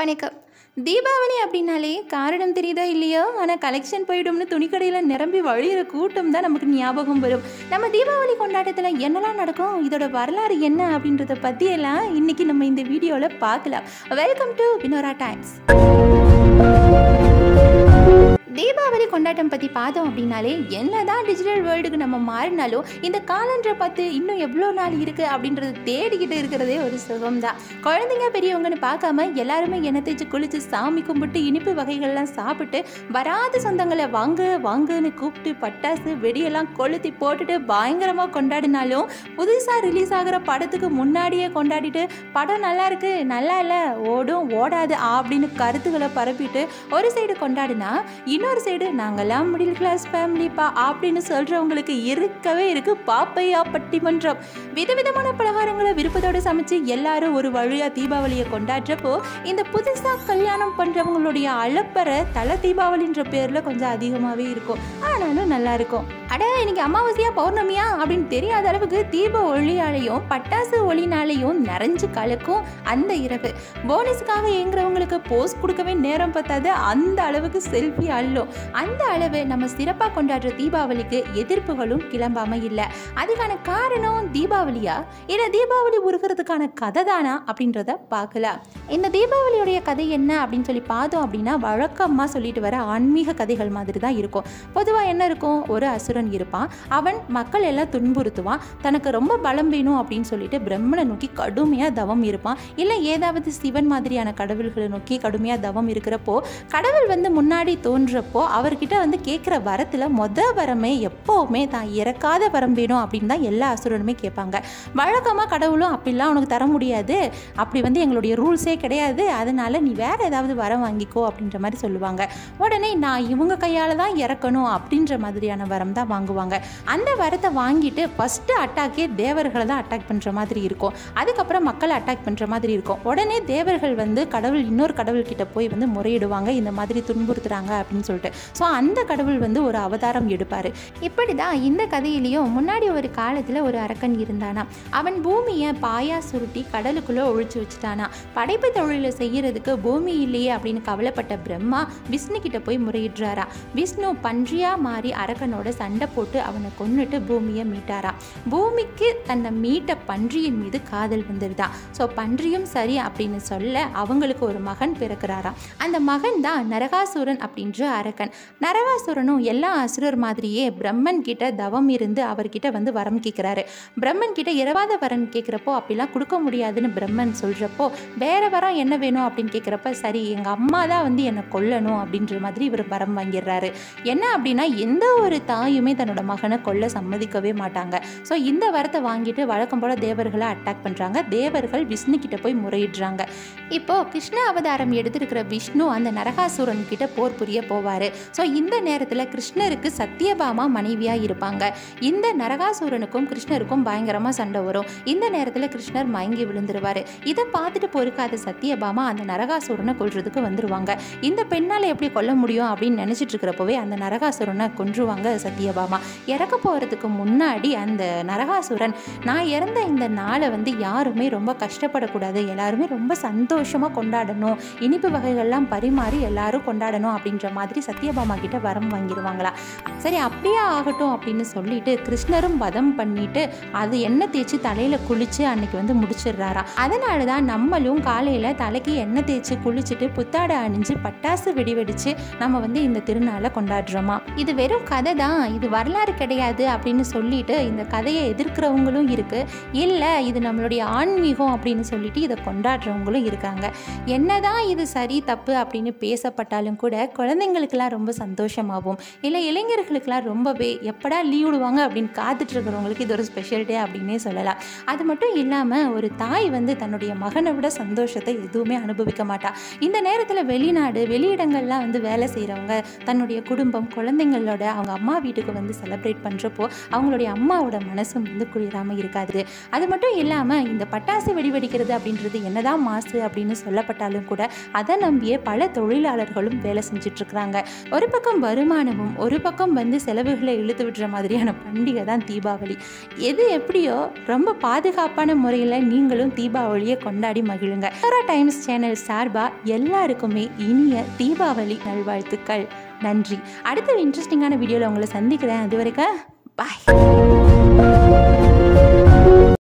வணக்கம் தீபாவளி அப்படின்னாலே காரணம் தெரியுதோ இல்லையோ ஆனால் கலெக்ஷன் போயிடும்னு துணிக்கடையில் நிரம்பி வழியிற கூட்டம் தான் நமக்கு ஞாபகம் வரும் நம்ம தீபாவளி கொண்டாட்டத்தில் என்னெல்லாம் நடக்கும் இதோட வரலாறு என்ன அப்படின்றத பற்றியெல்லாம் இன்னைக்கு நம்ம இந்த வீடியோவில் பார்க்கலாம் welcome to Vinora times Deepavali கொண்டாட்டம் பற்றி பார்த்தோம் அப்படின்னாலே என்னதான் டிஜிட்டல் வேர்ல்டுக்கு நம்ம மாறினாலும் இந்த காலண்டரை பார்த்து இன்னும் எவ்வளோ நாள் இருக்குது அப்படின்றத தேடிக்கிட்டு இருக்கிறதே ஒரு சுகம் தான் குழந்தைங்க பெரியவங்கன்னு பார்க்காம எல்லாருமே எண்ணெய் தேய்ச்சி குளித்து சாமி கும்பிட்டு இனிப்பு வகைகள்லாம் சாப்பிட்டு வராத சொந்தங்களை வாங்க வாங்கன்னு கூப்பிட்டு பட்டாசு வெடியெல்லாம் கொளுத்தி போட்டுட்டு பயங்கரமாக கொண்டாடினாலும் புதுசாக ரிலீஸ் ஆகிற படத்துக்கு முன்னாடியே கொண்டாடிட்டு படம் நல்லா இருக்கு நல்லா இல்லை ஓடும் ஓடாது அப்படின்னு கருத்துக்களை பரப்பிட்டு ஒரு சைடு கொண்டாடினா இன்னொரு சைடு நாங்கெல்லாம் மிடில் கிளாஸ் ஃபேமிலிப்பா அப்படின்னு சொல்கிறவங்களுக்கு இருக்கவே இருக்கு பாப்பையா பட்டிமன்றம் விதவிதமான பலகாரங்களை விருப்பத்தோடு சமைச்சு எல்லாரும் ஒரு வழியாக தீபாவளியை கொண்டாடுறப்போ இந்த புதுசாக கல்யாணம் பண்ணுறவங்களுடைய அலப்பறை தலை தீபாவளின்ற பேரில் கொஞ்சம் அதிகமாகவே இருக்கும் ஆனாலும் நல்லா இருக்கும் அட இன்னைக்கு அமாவாசையா பௌர்ணமியா அப்படின்னு தெரியாத அளவுக்கு தீப ஒளியாலையும் பட்டாசு ஒளினாலையும் நிறைஞ்சு கலக்கும் அந்த இரவு போனஸுக்காக ஏங்குறவங்களுக்கு போஸ் கொடுக்கவே நேரம் பத்தாது அந்த அளவுக்கு செல்ஃபி அள்ளும் அந்த அளவு நம்ம சிறப்பாக கொண்டாடுற தீபாவளிக்கு எதிர்ப்புகளும் கிளம்பாம இல்லை அதுக்கான காரணம் தீபாவளியா இல்லை தீபாவளி உருகிறதுக்கான கதை தானா அப்படின்றத பார்க்கலாம் இந்த தீபாவளியுடைய கதை என்ன அப்படின்னு சொல்லி பார்த்தோம் அப்படின்னா வழக்கமாக சொல்லிட்டு வர ஆன்மீக கதைகள் மாதிரி தான் இருக்கும் பொதுவாக என்ன இருக்கும் ஒரு அசுரன் இருப்பான் அவன் மக்கள் எல்லாம் துன்புறுத்துவான் தனக்கு ரொம்ப பலம் வேணும் அப்படின்னு சொல்லிட்டு பிரம்மனை நோக்கி கடுமையாக தவம் இருப்பான் இல்லை ஏதாவது சிவன் மாதிரியான கடவுள்களை நோக்கி கடுமையாக தவம் இருக்கிறப்போ கடவுள் வந்து முன்னாடி தோன்றப்போ அவர்கிட்ட வந்து கேட்குற வரத்தில் மொத வரமே எப்போவுமே தான் இறக்காத வரம் வேணும் அப்படின்னு தான் எல்லா அசுரனுமே கேட்பாங்க வழக்கமாக கடவுளும் அப்படிலாம் உனக்கு தர முடியாது அப்படி வந்து எங்களுடைய ரூல்ஸே கிடையாது அதனால நீ வேற ஏதாவது வரம் வாங்கிக்கோ அப்படின்ற மாதிரி சொல்லுவாங்க உடனே நான் இவங்க கையால் தான் இறக்கணும் அப்படின்ற மாதிரியான வரம் தான் வாங்குவாங்க அந்த வரத்தை வாங்கிட்டு ஃபஸ்ட்டு அட்டாக்கே தேவர்களை தான் அட்டாக் பண்ணுற மாதிரி இருக்கும் அதுக்கப்புறம் மக்களை அட்டாக் பண்ணுற மாதிரி இருக்கும் உடனே தேவர்கள் வந்து கடவுள் இன்னொரு கடவுள்கிட்ட போய் வந்து முறையிடுவாங்க இந்த மாதிரி துன்புறுத்துறாங்க அப்படின்னு சொல்லிட்டு ஸோ அந்த கடவுள் வந்து ஒரு அவதாரம் எடுப்பார் இப்படி தான் இந்த கதையிலையும் முன்னாடி ஒரு காலத்தில் ஒரு அரக்கன் இருந்தானா அவன் பூமியை பாயா சுருட்டி கடலுக்குள்ளே ஒழிச்சு வச்சுட்டானா படைப்பு தொழிலை செய்யறதுக்கு பூமி இல்லையே அப்படின்னு கவலைப்பட்ட பிரம்மா விஷ்ணு கிட்ட போய் முறையிடுறாரா விஷ்ணு பன்றியா மாறி அரக்கனோட சண்டை போட்டு அவனை கொன்னுட்டு பூமியை மீட்டாராம் பூமிக்கு தன்னை மீட்ட பன்றியின் மீது காதல் வந்துருதா ஸோ பன்றியும் சரி அப்படின்னு சொல்ல அவங்களுக்கு ஒரு மகன் பிறக்கிறாராம் அந்த மகன் தான் நரகாசுரன் அப்படின்ற அரக்கன் நரகாசுரனும் எல்லா அசுரர் மாதிரியே பிரம்மன் கிட்ட தவம் இருந்து அவர்கிட்ட வந்து வரம் கேட்குறாரு பிரம்மன் கிட்ட இரவாத வரன் கேட்குறப்போ அப்படிலாம் கொடுக்க முடியாதுன்னு பிரம்மன் சொல்கிறப்போ வேற வரம் என்ன வேணும் அப்படின்னு கேட்குறப்ப சரி எங்கள் அம்மா தான் வந்து என்னை கொல்லணும் அப்படின்ற மாதிரி இவர் வரம் வாங்கிடுறாரு என்ன அப்படின்னா எந்த ஒரு தாயுமே தன்னோட மகனை கொல்ல சம்மதிக்கவே மாட்டாங்க ஸோ இந்த வரத்தை வாங்கிட்டு வழக்கம் போல் தேவர்களை அட்டாக் பண்ணுறாங்க தேவர்கள் விஷ்ணு கிட்ட போய் முறையிடுறாங்க இப்போ கிருஷ்ண அவதாரம் எடுத்திருக்கிற விஷ்ணு அந்த நரகாசுரன் கிட்ட போர் புரிய போவார் ஸோ இந்த நேரத்தில் கிருஷ்ணருக்கு சத்தியபாமா மனைவியாக இருப்பாங்க இந்த நரகாசுரனுக்கும் கிருஷ்ணருக்கும் பயங்கரமாக சண்டை வரும் இந்த நேரத்தில் கிருஷ்ணர் மயங்கி விழுந்துருவார் இதை பார்த்துட்டு பொறுக்காத சத்தியபாமா அந்த நரகாசுரனை கொல்றதுக்கு வந்துருவாங்க இந்த பெண்ணால் எப்படி கொல்ல முடியும் அப்படின்னு நினச்சிட்டு இருக்கிறப்பவே அந்த நரகாசுரனை கொன்றுவாங்க சத்தியபாமா இறக்க போகிறதுக்கு முன்னாடி அந்த நரகாசுரன் நான் இறந்த இந்த நாளை வந்து யாருமே ரொம்ப கஷ்டப்படக்கூடாது எல்லாருமே ரொம்ப சந்தோஷமாக கொண்டாடணும் இனிப்பு வகைகள்லாம் பரிமாறி எல்லாரும் கொண்டாடணும் அப்படின்ற மாதிரி சத்யபாமா கிட்ட வரம் வாங்கிடுவாங்களா சரி அப்படியே ஆகட்டும் அப்படின்னு சொல்லிட்டு கிருஷ்ணரும் வதம் பண்ணிட்டு அது எண்ணெய் தேய்ச்சி தலையில் குளிச்சு அன்னைக்கு வந்து முடிச்சிடுறாராம் அதனால தான் நம்மளும் காலையில் தலைக்கு எண்ணெய் தேய்ச்சி குளிச்சுட்டு புத்தாடை அணிஞ்சு பட்டாசு வெடி வெடிச்சு நம்ம வந்து இந்த திருநாளை கொண்டாடுறோமா இது வெறும் கதை தான் இது வரலாறு கிடையாது அப்படின்னு சொல்லிட்டு இந்த கதையை எதிர்க்கிறவங்களும் இருக்கு இல்லை இது நம்மளுடைய ஆன்மீகம் அப்படின்னு சொல்லிட்டு இதை கொண்டாடுறவங்களும் இருக்காங்க என்னதான் இது சரி தப்பு அப்படின்னு பேசப்பட்டாலும் கூட குழந்தைங்களுக்கெல்லாம் ரொம்ப சந்தோஷமாகும் இல்லை இளைஞர்களுக்கெல்லாம் ரொம்பவே எப்படா லீவ் விடுவாங்க அப்படின்னு காத்துட்டு இருக்கிறவங்களுக்கு இது ஒரு ஸ்பெஷல் டே அப்படின்னே சொல்லலாம் அது மட்டும் இல்லாமல் ஒரு தாய் வந்து தன்னுடைய மகனை விட சந்தோஷத்தை எதுவுமே அனுபவிக்க மாட்டா இந்த நேரத்தில் வெளிநாடு வெளியிடங்கள்லாம் வந்து வேலை செய்கிறவங்க தன்னுடைய குடும்பம் குழந்தைங்களோட அவங்க அம்மா வீட்டுக்கு வந்து செலிப்ரேட் பண்ணுறப்போ அவங்களுடைய அம்மாவோட மனசும் வந்து குளிராமல் இருக்காது அது மட்டும் இல்லாமல் இந்த பட்டாசு வெடி வெடிக்கிறது அப்படின்றது என்னதான் மாசு அப்படின்னு சொல்லப்பட்டாலும் கூட அதை நம்பியே பல தொழிலாளர்களும் வேலை செஞ்சிட்ருக்குறாங்க ஒரு பக்கம் வருமானமும் ஒரு பக்கம் வந்து செலவுகளை இழுத்து விடுற மாதிரியான பண்டிகை தான் தீபாவளி எது எப்படியோ ரொம்ப பாதுகாப்பான முறையில் நீங்களும் தீபாவளியை கொண்டாடி மகிழுங்க டைம்ஸ் சேனல் சார்பாக எல்லாருக்குமே இனிய தீபாவளி நல்வாழ்த்துக்கள் நன்றி அடுத்த இன்ட்ரெஸ்டிங்கான வீடியோவில் உங்களை சந்திக்கிறேன் அது வரைக்கும் பாய்